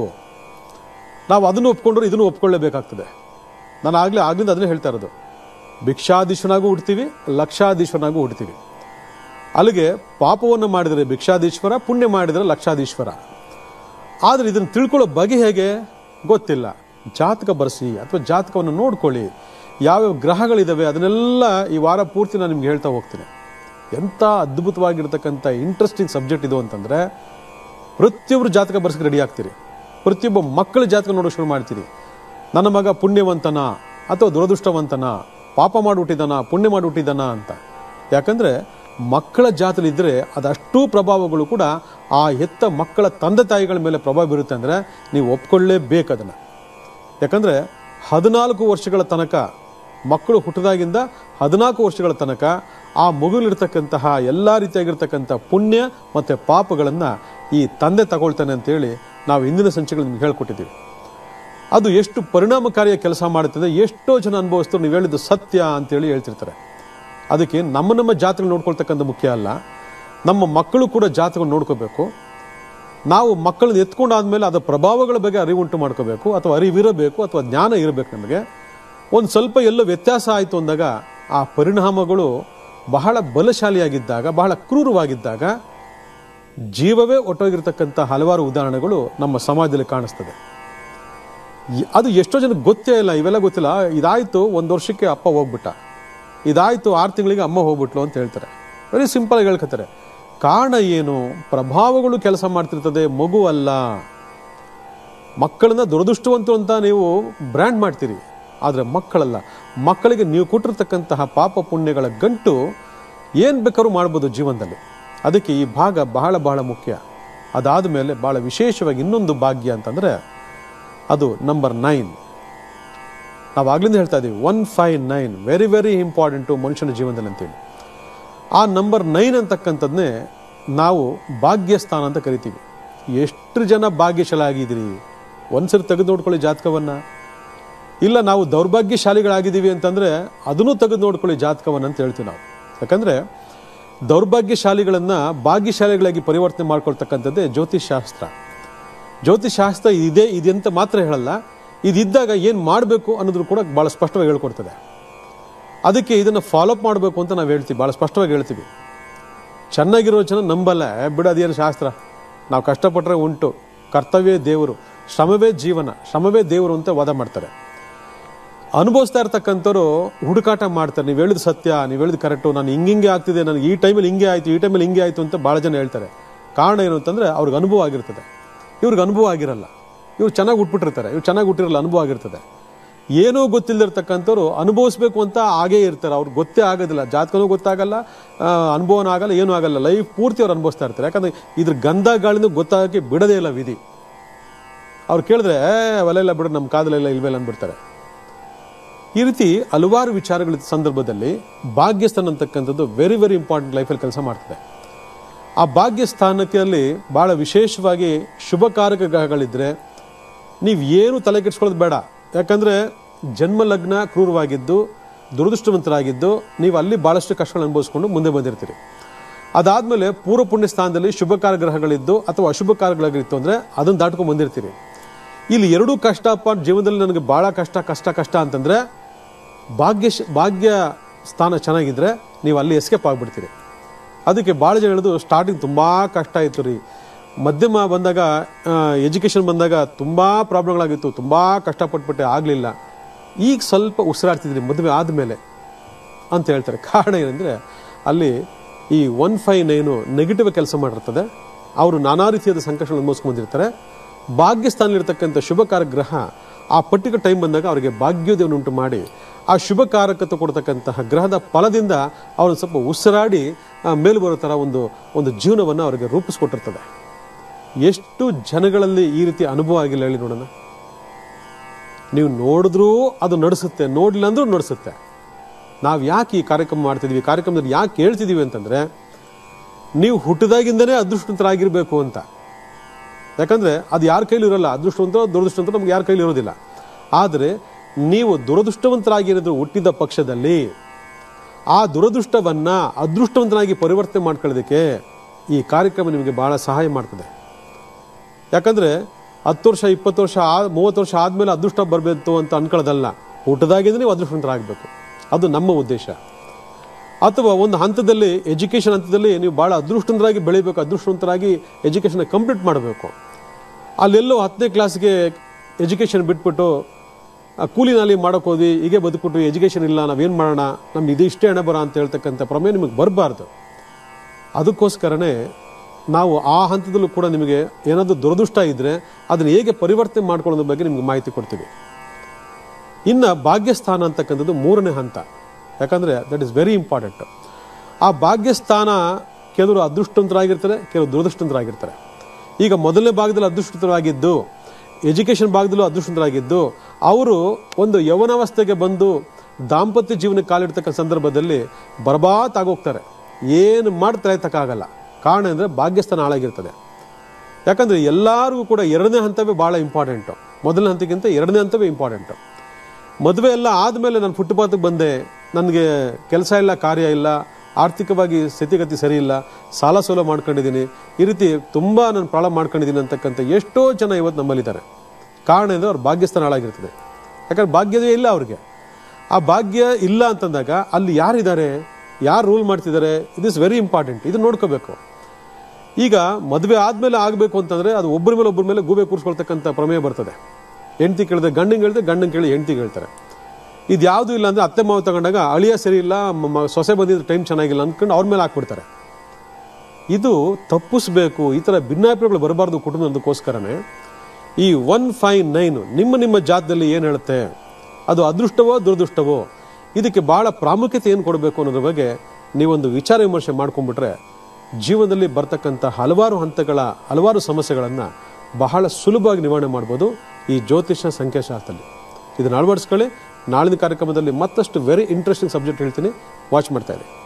ನಾವು ಅದನ್ನು ಒಪ್ಕೊಂಡ್ರೆ ಇದನ್ನು ಒಪ್ಕೊಳ್ಳೇಬೇಕಾಗ್ತದೆ ನಾನು ಆಗಲೇ ಆಗ್ಲಿಂದ ಅದನ್ನೇ ಹೇಳ್ತಾ ಇರೋದು ಭಿಕ್ಷಾಧೀಶ್ವರನಾಗೂ ಹುಡ್ತೀವಿ ಲಕ್ಷಾಧೀಶ್ವರನಾಗೂ ಹುಡ್ತೀವಿ ಅಲ್ಲಿಗೆ ಪಾಪವನ್ನು ಮಾಡಿದರೆ ಭಿಕ್ಷಾಧೀಶ್ವರ ಪುಣ್ಯ ಮಾಡಿದರೆ ಲಕ್ಷಾಧೀಶ್ವರ ಆದರೆ ಇದನ್ನು ತಿಳ್ಕೊಳ್ಳೋ ಬಗೆ ಹೇಗೆ ಗೊತ್ತಿಲ್ಲ ಜಾತಕ ಬರೆಸಿ ಅಥವಾ ಜಾತಕವನ್ನು ನೋಡ್ಕೊಳ್ಳಿ ಯಾವ್ಯಾವ ಗ್ರಹಗಳಿದ್ದಾವೆ ಅದನ್ನೆಲ್ಲ ಈ ವಾರ ಪೂರ್ತಿ ನಾನು ನಿಮ್ಗೆ ಹೇಳ್ತಾ ಹೋಗ್ತೀನಿ ಎಂಥ ಅದ್ಭುತವಾಗಿರ್ತಕ್ಕಂಥ ಇಂಟ್ರೆಸ್ಟಿಂಗ್ ಸಬ್ಜೆಕ್ಟ್ ಇದು ಅಂತಂದರೆ ಪ್ರತಿಯೊಬ್ಬರು ಜಾತಕ ಬರ್ಸಕ್ಕೆ ರೆಡಿ ಆಗ್ತೀರಿ ಪ್ರತಿಯೊಬ್ಬ ಮಕ್ಕಳ ಜಾತಕ ನೋಡೋಕೆ ಶುರು ಮಾಡ್ತೀರಿ ನನ್ನ ಮಗ ಪುಣ್ಯವಂತನ ಅಥವಾ ದುರದೃಷ್ಟವಂತನ ಪಾಪ ಮಾಡಿಬಿಟ್ಟಿದ್ದಾನ ಪುಣ್ಯ ಮಾಡಿಬಿಟ್ಟಿದ್ದಾನ ಅಂತ ಯಾಕಂದರೆ ಮಕ್ಕಳ ಜಾತಲಿ ಇದ್ದರೆ ಅದಷ್ಟೂ ಪ್ರಭಾವಗಳು ಕೂಡ ಆ ಹೆತ್ತ ಮಕ್ಕಳ ತಂದೆ ತಾಯಿಗಳ ಮೇಲೆ ಪ್ರಭಾವ ಬೀರುತ್ತೆ ಅಂದರೆ ನೀವು ಒಪ್ಕೊಳ್ಳೇಬೇಕು ಅದನ್ನು ಯಾಕಂದರೆ ಹದಿನಾಲ್ಕು ವರ್ಷಗಳ ತನಕ ಮಕ್ಕಳು ಹುಟ್ಟಿದಾಗಿಂದ ಹದಿನಾಲ್ಕು ವರ್ಷಗಳ ತನಕ ಆ ಮಗುಲಿರ್ತಕ್ಕಂತಹ ಎಲ್ಲ ರೀತಿಯಾಗಿರ್ತಕ್ಕಂಥ ಪುಣ್ಯ ಮತ್ತು ಪಾಪಗಳನ್ನು ಈ ತಂದೆ ತಗೊಳ್ತಾನೆ ಅಂತೇಳಿ ನಾವು ಹಿಂದಿನ ಸಂಚಿಕೆಗಳು ನಿಮ್ಗೆ ಹೇಳ್ಕೊಟ್ಟಿದ್ದೀವಿ ಅದು ಎಷ್ಟು ಪರಿಣಾಮಕಾರಿಯ ಕೆಲಸ ಮಾಡುತ್ತದೆ ಎಷ್ಟೋ ಜನ ಅನುಭವಿಸ್ತರು ನೀವು ಹೇಳಿದ್ದು ಸತ್ಯ ಅಂತೇಳಿ ಹೇಳ್ತಿರ್ತಾರೆ ಅದಕ್ಕೆ ನಮ್ಮ ನಮ್ಮ ಜಾತಕ ನೋಡ್ಕೊಳ್ತಕ್ಕಂಥ ಮುಖ್ಯ ಅಲ್ಲ ನಮ್ಮ ಮಕ್ಕಳು ಕೂಡ ಜಾತಕ ನೋಡ್ಕೋಬೇಕು ನಾವು ಮಕ್ಕಳನ್ನ ಎತ್ಕೊಂಡಾದ್ಮೇಲೆ ಅದರ ಪ್ರಭಾವಗಳ ಬಗ್ಗೆ ಅರಿವುಂಟು ಮಾಡ್ಕೋಬೇಕು ಅಥವಾ ಅರಿವಿರಬೇಕು ಅಥವಾ ಜ್ಞಾನ ಇರಬೇಕು ನಮಗೆ ಒಂದು ಸ್ವಲ್ಪ ಎಲ್ಲೋ ವ್ಯತ್ಯಾಸ ಆಯಿತು ಅಂದಾಗ ಆ ಪರಿಣಾಮಗಳು ಬಹಳ ಬಲಶಾಲಿಯಾಗಿದ್ದಾಗ ಬಹಳ ಕ್ರೂರವಾಗಿದ್ದಾಗ ಜೀವವೇ ಒಟ್ಟೋಗಿರ್ತಕ್ಕಂಥ ಹಲವಾರು ಉದಾಹರಣೆಗಳು ನಮ್ಮ ಸಮಾಜದಲ್ಲಿ ಕಾಣಿಸ್ತದೆ ಈ- ಅದು ಎಷ್ಟೋ ಜನಕ್ಕೆ ಗೊತ್ತೇ ಇಲ್ಲ ಇವೆಲ್ಲ ಗೊತ್ತಿಲ್ಲ ಇದಾಯಿತು ಒಂದು ವರ್ಷಕ್ಕೆ ಅಪ್ಪ ಹೋಗ್ಬಿಟ್ಟ ಇದಾಯಿತು ಆರು ತಿಂಗಳಿಗೆ ಅಮ್ಮ ಹೋಗ್ಬಿಟ್ಲು ಅಂತ ಹೇಳ್ತಾರೆ ವೆರಿ ಸಿಂಪಲ್ ಆಗಿ ಹೇಳ್ಕೊತಾರೆ ಕಾರಣ ಏನು ಪ್ರಭಾವಗಳು ಕೆಲಸ ಮಾಡ್ತಿರ್ತದೆ ಮಗು ಅಲ್ಲ ಮಕ್ಕಳನ್ನ ದುರದೃಷ್ಟವಂತು ಅಂತ ನೀವು ಬ್ರ್ಯಾಂಡ್ ಮಾಡ್ತೀರಿ ಆದರೆ ಮಕ್ಕಳಲ್ಲ ಮಕ್ಕಳಿಗೆ ನೀವು ಕೊಟ್ಟಿರ್ತಕ್ಕಂತಹ ಪಾಪ ಪುಣ್ಯಗಳ ಗಂಟು ಏನು ಬೇಕಾದ್ರೂ ಮಾಡ್ಬೋದು ಜೀವನದಲ್ಲಿ ಅದಕ್ಕೆ ಈ ಭಾಗ ಬಹಳ ಬಹಳ ಮುಖ್ಯ ಅದಾದ ಮೇಲೆ ಬಹಳ ವಿಶೇಷವಾಗಿ ಇನ್ನೊಂದು ಭಾಗ್ಯ ಅಂತಂದರೆ ಅದು ನಂಬರ್ ನೈನ್ ನಾವು ಆಗ್ಲಿಂದ ಹೇಳ್ತಾ ಇದ್ದೀವಿ one five nine very very important ಮನುಷ್ಯನ ಜೀವನದಲ್ಲಿ ಅಂತೇಳಿ ಆ ನಂಬರ್ ನೈನ್ ಅಂತಕ್ಕಂಥದ್ನೇ ನಾವು ಭಾಗ್ಯಸ್ಥಾನ ಅಂತ ಕರಿತೀವಿ ಎಷ್ಟು ಜನ ಭಾಗ್ಯಶಾಲಾಗಿದ್ದೀರಿ ಒಂದ್ಸರಿ ತೆಗೆದು ನೋಡ್ಕೊಳ್ಳಿ ಜಾತಕವನ್ನು ಇಲ್ಲ ನಾವು ದೌರ್ಭಾಗ್ಯಶಾಲಿಗಳಾಗಿದ್ದೀವಿ ಅಂತಂದರೆ ಅದನ್ನೂ ತೆಗೆದು ನೋಡ್ಕೊಳ್ಳಿ ಜಾತಕವನ್ನು ಅಂತ ಹೇಳ್ತೀವಿ ನಾವು ಯಾಕಂದರೆ ದೌರ್ಭಾಗ್ಯಶಾಲಿಗಳನ್ನು ಭಾಗ್ಯಶಾಲಿಗಳಾಗಿ ಪರಿವರ್ತನೆ ಮಾಡ್ಕೊಳ್ತಕ್ಕಂಥದ್ದೇ ಜ್ಯೋತಿಷ್ ಶಾಸ್ತ್ರ ಜ್ಯೋತಿಷ್ ಶಾಸ್ತ್ರ ಇದೆ ಇದೆ ಅಂತ ಮಾತ್ರ ಹೇಳಲ್ಲ ಇದಿದ್ದಾಗ ಏನು ಮಾಡಬೇಕು ಅನ್ನೋದ್ರ ಕೂಡ ಭಾಳ ಸ್ಪಷ್ಟವಾಗಿ ಹೇಳ್ಕೊಡ್ತದೆ ಅದಕ್ಕೆ ಇದನ್ನು ಫಾಲೋಅಪ್ ಮಾಡಬೇಕು ಅಂತ ನಾವು ಹೇಳ್ತೀವಿ ಭಾಳ ಸ್ಪಷ್ಟವಾಗಿ ಹೇಳ್ತೀವಿ ಚೆನ್ನಾಗಿರೋ ಜನ ನಂಬಲ್ಲ ಏ, ಬಿಡು ಅದೇನು ಶಾಸ್ತ್ರ ನಾವು ಕಷ್ಟಪಟ್ಟರೆ ಉಂಟು ಕರ್ತವ್ಯ ದೇವರು ಶ್ರಮವೇ ಜೀವನ ಶ್ರಮವೇ ದೇವರು ಅಂತ ವಾದ ಮಾಡ್ತಾರೆ ಅನುಭವಿಸ್ತಾ ಇರ್ತಕ್ಕಂಥವ್ರು ಹುಡುಕಾಟ ಮಾಡ್ತಾರೆ ನೀವು ಹೇಳಿದ ಸತ್ಯ ನೀವು ಹೇಳಿದ ಕರೆಕ್ಟು ನಾನು ಹಿಂಗಿಂಗೆ ಆಗ್ತಿದೆ ನನಗೆ ಈ ಟೈಮಲ್ಲಿ ಹಿಂಗೆ ಆಯಿತು ಈ ಟೈಮಲ್ಲಿ ಹಿಂಗೆ ಆಯಿತು ಅಂತ ಭಾಳ ಜನ ಹೇಳ್ತಾರೆ ಕಾರಣ ಏನು ಅಂತಂದರೆ ಅವ್ರಿಗೆ ಅನುಭವ ಆಗಿರ್ತದೆ ಇವ್ರಿಗೆ ಅನುಭವ ಆಗಿರಲ್ಲ ಇವ್ರು ಚೆನ್ನಾಗಿ ಉಟ್ಬಿಟ್ಟಿರ್ತಾರೆ ಇವ್ರು ಚೆನ್ನಾಗಿ ಹುಟ್ಟಿರಲ್ಲ ಅನುಭವ ಆಗಿರ್ತದೆ ಏನೂ ಗೊತ್ತಿಲ್ಲದಿರ್ತಕ್ಕಂಥವ್ರು ಅನುಭವಿಸ್ಬೇಕು ಅಂತ ಹಾಗೇ ಇರ್ತಾರೆ ಅವ್ರಿಗೆ ಗೊತ್ತೇ ಆಗೋದಿಲ್ಲ ಜಾತಕನೂ ಗೊತ್ತಾಗಲ್ಲ ಆ, ಅನುಭವನೂ ಆಗಲ್ಲ ಏನೂ ಆಗಲ್ಲ ಲೈಫ್ ಪೂರ್ತಿ ಅವ್ರು ಅನುಭವಿಸ್ತಾ ಇರ್ತಾರೆ ಯಾಕಂದ್ರೆ ಇದ್ರ ಗಂಧ ಗಾಳಿನೂ ಗೊತ್ತಾಗಕ್ಕೆ ಬಿಡದೇ ಇಲ್ಲ ವಿಧಿ ಅವ್ರು ಕೇಳಿದ್ರೆ ಏ ಅವೆಲ್ಲ ಇಲ್ಲ ಬಿಡು ನಮ್ಮ ಕಾದಲೆಲ್ಲ ಇಲ್ವೆಲ್ಲ ಅಂದ್ಬಿಡ್ತಾರೆ ಈ ರೀತಿ ಹಲವಾರು ವಿಚಾರಗಳ ಸಂದರ್ಭದಲ್ಲಿ ಭಾಗ್ಯಸ್ಥಾನ ಅಂತಕ್ಕಂಥದ್ದು ವೆರಿ ವೆರಿ ಇಂಪಾರ್ಟೆಂಟ್ ಲೈಫಲ್ಲಿ ಕೆಲಸ ಮಾಡ್ತದೆ ಆ ಭಾಗ್ಯ ಸ್ಥಾನದಲ್ಲಿ ಬಹಳ ವಿಶೇಷವಾಗಿ ಶುಭಕಾರಕ ಗ್ರಹಗಳಿದ್ರೆ ನೀವು ಏನು ತಲೆ ಕೆಡಿಸ್ಕೊಳ್ಳೋದು ಬೇಡ ಯಾಕಂದ್ರೆ ಜನ್ಮ ಲಗ್ನ ಕ್ರೂರವಾಗಿದ್ದು ದುರದೃಷ್ಟವಂತರಾಗಿದ್ದು ನೀವು ಅಲ್ಲಿ ಬಹಳಷ್ಟು ಕಷ್ಟಗಳು ಅನುಭವಿಸ್ಕೊಂಡು ಮುಂದೆ ಬಂದಿರ್ತೀರಿ ಅದಾದ್ಮೇಲೆ ಪೂರ್ವ ಪುಣ್ಯ ಸ್ಥಾನದಲ್ಲಿ ಶುಭಕಾರ ಗ್ರಹಗಳಿದ್ದು ಅಥವಾ ಅಶುಭ ಕಾರ್ಯಗಳಾಗಿತ್ತು ಅಂದ್ರೆ ಅದನ್ನ ದಾಟ್ಕೊಂಡು ಬಂದಿರ್ತೀರಿ ಇಲ್ಲಿ ಎರಡೂ ಕಷ್ಟಪ್ಪ ಜೀವನದಲ್ಲಿ ನನಗೆ ಬಹಳ ಕಷ್ಟ ಕಷ್ಟ ಕಷ್ಟ ಅಂತಂದ್ರೆ ಭಾಗ್ಯ ಭಾಗ್ಯ ಸ್ಥಾನ ಚೆನ್ನಾಗಿದ್ರೆ ನೀವು ಅಲ್ಲಿ ಎಸ್ಕೇಪ್ ಆಗ್ಬಿಡ್ತೀರಿ ಅದಕ್ಕೆ ಭಾಳ ಜನ ಹೇಳೋದು ಸ್ಟಾರ್ಟಿಂಗ್ ತುಂಬ ಕಷ್ಟ ಇತ್ತು ರೀ ಮಧ್ಯಮ ಬಂದಾಗ ಎಜುಕೇಷನ್ ಬಂದಾಗ ತುಂಬ ಪ್ರಾಬ್ಲಮ್ಗಳಾಗಿತ್ತು ತುಂಬ ಕಷ್ಟಪಟ್ಬಿಟ್ಟೆ ಆಗಲಿಲ್ಲ ಈಗ ಸ್ವಲ್ಪ ಉಸಿರಾಡ್ತಿದ್ರಿ ಮದುವೆ ಆದಮೇಲೆ ಅಂತ ಹೇಳ್ತಾರೆ ಕಾರಣ ಏನಂದರೆ ಅಲ್ಲಿ ಈ ಒನ್ ಫೈ ನೈನು ನೆಗೆಟಿವ್ ಕೆಲಸ ಮಾಡಿರ್ತದೆ ಅವರು ನಾನಾ ರೀತಿಯಾದ ಸಂಕಷ್ಟಗಳನ್ನು ಅನುಭವಿಸ್ಕೊಂಡಿರ್ತಾರೆ ಭಾಗ್ಯಸ್ಥಾನದಲ್ಲಿರ್ತಕ್ಕಂಥ ಶುಭಕಾರ ಗ್ರಹ ಆ ಪರ್ಟಿಕ್ಯುಲರ್ ಟೈಮ್ ಬಂದಾಗ ಅವರಿಗೆ ಭಾಗ್ಯೋದಯವನ್ನು ಉಂಟು ಮಾಡಿ ಆ ಶುಭಕಾರಕತೆ ಕೊಡ್ತಕ್ಕಂತಹ ಗ್ರಹದ ಫಲದಿಂದ ಅವ್ರನ್ನ ಸ್ವಲ್ಪ ಉಸಿರಾಡಿ ಆ, ಮೇಲೆ ಬರೋ ಥರ ಒಂದು ಒಂದು ಜೀವನವನ್ನು ಅವರಿಗೆ ರೂಪಿಸ್ಕೊಟ್ಟಿರ್ತದೆ ಎಷ್ಟು ಜನಗಳಲ್ಲಿ ಈ ರೀತಿ ಅನುಭವ ಆಗಿಲ್ಲ ಹೇಳಿ ನೋಡೋಣ ನೀವು ನೋಡಿದ್ರೂ ಅದು ನಡೆಸುತ್ತೆ ನೋಡಲಿಲ್ಲ ಅಂದ್ರೂ ನಡೆಸುತ್ತೆ ನಾವು ಯಾಕೆ ಈ ಕಾರ್ಯಕ್ರಮ ಮಾಡ್ತಿದ್ವಿ ಈ ಕಾರ್ಯಕ್ರಮದಲ್ಲಿ ಯಾಕೆ ಹೇಳ್ತಿದೀವಿ ಅಂತಂದ್ರೆ ನೀವು ಹುಟ್ಟಿದಾಗಿಂದನೇ ಅದೃಷ್ಟವಂತರಾಗಿರ್ಬೇಕು ಅಂತ ಯಾಕಂದ್ರೆ ಅದು ಯಾರ ಕೈಲಿ ಇರಲ್ಲ ಅದೃಷ್ಟವಂತ ದುರದೃಷ್ಟವಂತ ನಮ್ಗೆ ಯಾರ ಕೈಲಿ ಇರೋದಿಲ್ಲ ಆದರೆ ನೀವು ದುರದೃಷ್ಟವಂತರಾಗಿರೋದು ಹುಟ್ಟಿದ ಪಕ್ಷದಲ್ಲಿ ಆ ದುರದೃಷ್ಟವನ್ನ ಅದೃಷ್ಟವಂತನಾಗಿ ಪರಿವರ್ತನೆ ಮಾಡ್ಕೊಳ್ಳೋದಕ್ಕೆ ಈ ಕಾರ್ಯಕ್ರಮ ನಿಮಗೆ ಬಹಳ ಸಹಾಯ ಮಾಡ್ತದೆ ಯಾಕಂದ್ರೆ ಹತ್ತು ವರ್ಷ ಇಪ್ಪತ್ತು ವರ್ಷ ಆ ಮೂವತ್ತು ವರ್ಷ ಆದ್ಮೇಲೆ ಅದೃಷ್ಟ ಬರಬೇಕು ಅಂತ ಅನ್ಕೊಳ್ಳೋದಲ್ಲ ಹುಟ್ಟದಾಗಿಂದ ನೀವು ಅದೃಷ್ಟವಂತರಾಗಬೇಕು ಅದು ನಮ್ಮ ಉದ್ದೇಶ ಅಥವಾ ಒಂದು ಹಂತದಲ್ಲಿ ಎಜುಕೇಷನ್ ಹಂತದಲ್ಲಿ ನೀವು ಭಾಳ ಅದೃಷ್ಟವಂತರಾಗಿ ಬೆಳಿಬೇಕು ಅದೃಷ್ಟವಂತರಾಗಿ ಎಜುಕೇಷನ್ ಕಂಪ್ಲೀಟ್ ಮಾಡಬೇಕು ಅಲ್ಲೆಲ್ಲೋ ಹತ್ತನೇ ಕ್ಲಾಸ್ಗೆ ಎಜುಕೇಷನ್ ಬಿಟ್ಬಿಟ್ಟು ಆ, ಕೂಲಿ ನಾಲಿ ಮಾಡೋಕೆ ಹೋದ್ವಿ ಹೀಗೆ ಬದುಕ್ಬಿಟ್ಟು ಎಜುಕೇಷನ್ ಇಲ್ಲ ನಾವೇನು ಮಾಡೋಣ ನಮ್ಗೆ ಇದು ಇಷ್ಟೇ ಹಣ ಬರ ಅಂತ ಹೇಳ್ತಕ್ಕಂಥ ಪ್ರಮೇಯ ನಿಮಗೆ ಬರಬಾರ್ದು ಅದಕ್ಕೋಸ್ಕರನೇ ನಾವು ಆ ಹಂತದಲ್ಲೂ ಕೂಡ ನಿಮಗೆ ಏನಾದರೂ ದುರದೃಷ್ಟ ಇದ್ದರೆ ಅದನ್ನು ಹೇಗೆ ಪರಿವರ್ತನೆ ಮಾಡ್ಕೊಳ್ಳೋದ್ರ ಬಗ್ಗೆ ನಿಮ್ಗೆ ಮಾಹಿತಿ ಕೊಡ್ತೀವಿ ಇನ್ನು ಭಾಗ್ಯಸ್ಥಾನ ಅಂತಕ್ಕಂಥದ್ದು ಮೂರನೇ ಹಂತ ಯಾಕಂದರೆ ದಟ್ ಇಸ್ ವೆರಿ ಇಂಪಾರ್ಟೆಂಟ್ ಆ ಭಾಗ್ಯಸ್ಥಾನ ಕೆಲವರು ಅದೃಷ್ಟವಂತರಾಗಿರ್ತಾರೆ ಕೆಲವರು ದುರದೃಷ್ಟವಂತರಾಗಿರ್ತಾರೆ ಈಗ ಮೊದಲನೇ ಭಾಗದಲ್ಲಿ ಅದೃಷ್ಟವಂತರಾಗಿದ್ದು ಎಜುಕೇಷನ್ ಭಾಗದಲ್ಲೂ ಅದೃಷ್ಟವಂತರಾಗಿದ್ದು ಅವರು ಒಂದು ಯೌವನಾವಸ್ಥೆಗೆ ಬಂದು ದಾಂಪತ್ಯ ಜೀವನಕ್ಕೆ ಕಾಲಿಡ್ತಕ್ಕಂಥ ಸಂದರ್ಭದಲ್ಲಿ ಬರ್ಬಾತ್ ಆಗೋಗ್ತಾರೆ ಏನು ಮಾಡ್ತಾರೆ ತಕ್ಕಾಗಲ್ಲ ಕಾರಣ ಅಂದರೆ ಭಾಗ್ಯಸ್ಥಾನ ಹಾಳಾಗಿರ್ತದೆ ಯಾಕಂದ್ರೆ ಎಲ್ಲರಿಗೂ ಕೂಡ ಎರಡನೇ ಹಂತವೇ ಭಾಳ ಇಂಪಾರ್ಟೆಂಟು ಮೊದಲನೇ ಹಂತಕ್ಕಿಂತ ಎರಡನೇ ಹಂತವೇ ಇಂಪಾರ್ಟೆಂಟು ಮದುವೆ ಎಲ್ಲ ಆದಮೇಲೆ ನಾನು ಫುಟ್ಪಾತ್ಗೆ ಬಂದೆ ನನಗೆ ಕೆಲಸ ಇಲ್ಲ ಕಾರ್ಯ ಇಲ್ಲ ಆರ್ಥಿಕವಾಗಿ ಸ್ಥಿತಿಗತಿ ಸರಿ ಇಲ್ಲ ಸಾಲ ಸೋಲ ಮಾಡ್ಕೊಂಡಿದ್ದೀನಿ ಈ ರೀತಿ ತುಂಬ ನಾನು ಪ್ರಾಬ್ಲಮ್ ಮಾಡ್ಕೊಂಡಿದ್ದೀನಿ ಅಂತಕ್ಕಂಥ ಎಷ್ಟೋ ಜನ ಇವತ್ತು ನಮ್ಮಲ್ಲಿದ್ದಾರೆ ಕಾರಣ ಅಂದರೆ ಅವ್ರ ಭಾಗ್ಯಸ್ಥಾನ ಹಾಳಾಗಿರ್ತದೆ ಯಾಕಂದ್ರೆ ಭಾಗ್ಯವೇ ಇಲ್ಲ ಅವ್ರಿಗೆ ಆ ಭಾಗ್ಯ ಇಲ್ಲ ಅಂತಂದಾಗ ಅಲ್ಲಿ ಯಾರಿದ್ದಾರೆ ಯಾರು ರೂಲ್ ಮಾಡ್ತಿದ್ದಾರೆ ಇಟ್ ಇಸ್ ವೆರಿ ಇಂಪಾರ್ಟೆಂಟ್ ಇದು ನೋಡ್ಕೋಬೇಕು ಈಗ ಮದುವೆ ಆದ್ಮೇಲೆ ಆಗಬೇಕು ಅಂತಂದ್ರೆ ಅದು ಒಬ್ಬರ ಮೇಲೆ ಒಬ್ಬರ ಮೇಲೆ ಗೂಬೆ ಕೂರಿಸ್ಕೊಳ್ತಕ್ಕಂಥ ಪ್ರಮೇಯ ಬರ್ತದೆ ಹೆಂಡತಿ ಕೇಳಿದ್ರೆ ಗಂಡಂಗೆ ಹೇಳ್ತಾರೆ ಗಂಡಂಗೆ ಕೇಳಿ ಹೆಂಡತಿಗೆ ಹೇಳ್ತಾರೆ ಇದು ಯಾವುದು ಇಲ್ಲ ಅಂದ್ರೆ ಅತ್ತೆ ಮಾವು ತಗೊಂಡಾಗ ಅಳಿಯ ಸರಿ ಇಲ್ಲ ಮ- ಮ- ಸೊಸೆ ಬಂದಿದ್ರೆ ಟೈಮ್ ಚೆನ್ನಾಗಿಲ್ಲ ಅಂದ್ಕೊಂಡು ಅವ್ರ ಮೇಲೆ ಹಾಕ್ಬಿಡ್ತಾರೆ ಇದು ತಪ್ಪಿಸ್ಬೇಕು ಈ ಥರ ಭಿನ್ನಾಭಿಪ್ರಾಯಗಳು ಬರಬಾರ್ದು ಕುಟುಂಬದಕ್ಕೋಸ್ಕರನೇ ಈ ಒನ್ ಫೈವ್ ನೈನ್ ನಿಮ್ಮ ನಿಮ್ಮ ಜಾತದಲ್ಲಿ ಏನು ಹೇಳುತ್ತೆ ಅದು ಅದೃಷ್ಟವೋ ದುರದೃಷ್ಟವೋ ಇದಕ್ಕೆ ಬಹಳ ಪ್ರಾಮುಖ್ಯತೆ ಏನು ಕೊಡಬೇಕು ಅನ್ನೋದ್ರ ಬಗ್ಗೆ ನೀವೊಂದು ವಿಚಾರ ವಿಮರ್ಶೆ ಮಾಡ್ಕೊಂಡ್ಬಿಟ್ರೆ ಜೀವನದಲ್ಲಿ ಬರ್ತಕ್ಕಂಥ ಹಲವಾರು ಹಂತಗಳ ಹಲವಾರು ಸಮಸ್ಯೆಗಳನ್ನು ಬಹಳ ಸುಲಭವಾಗಿ ನಿವಾರಣೆ ಮಾಡ್ಬೋದು ಈ ಜ್ಯೋತಿಷ ಸಂಖ್ಯಾಶಾಸ್ತ್ರದಲ್ಲಿ ಇದನ್ನು ಅಳವಡಿಸ್ಕೊಳ್ಳಿ ನಾಳಿನ ಕಾರ್ಯಕ್ರಮದಲ್ಲಿ ಮತ್ತಷ್ಟು ವೆರಿ ಇಂಟ್ರೆಸ್ಟಿಂಗ್ ಸಬ್ಜೆಕ್ಟ್ ಹೇಳ್ತೀನಿ ವಾಚ್ ಮಾಡ್ತಾ ಇರಿ